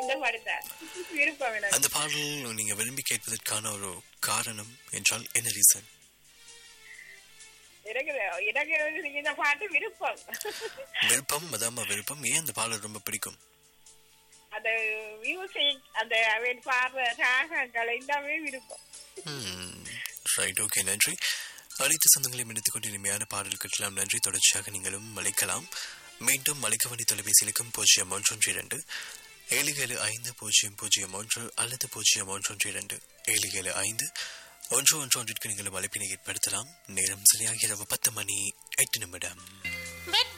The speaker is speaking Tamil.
அந்த பாட்டு தான் விருப்பம் எனக்கு அந்த பாடல் நீங்க விரும்பி கேட்பதற்கான ஒரு காரணம் என்றால் என்ன ரீசன் எனக்கு எனக்கு வந்து இந்த பாட்டு விருப்பம் விருப்பம் மதாம விருப்பம் ஏன் அந்த பாடல் ரொம்ப பிடிக்கும் அந்த மியூசிக் அந்த அவன் பாடுற ராகங்கள் எல்லாமே விருப்பம் ரைட் ஓகே நன்றி அனைத்து சொந்தங்களையும் இணைத்துக் கொண்டு இனிமையான பாடல் கேட்கலாம் நன்றி தொடர்ச்சியாக நீங்களும் அழைக்கலாம் மீண்டும் அழைக்க வேண்டிய தொலைபேசியிலுக்கும் பூஜ்ஜியம் ஒன்றொன்று இரண்டு ஏழு ஏழு ஐந்து பூஜ்ஜியம் பூஜ்ஜியம் ஒன்று அல்லது பூஜ்ஜியம் ஒன்றொன்று இரண்டு ஏழு ஏழு ஐந்து ஒன்று ஒன்று ஒன்றிற்கு நீங்களும் அழைப்பினை ஏற்படுத்தலாம் நேரம் சரியாக இரவு பத்து மணி எட்டு நிமிடம் வெற்றி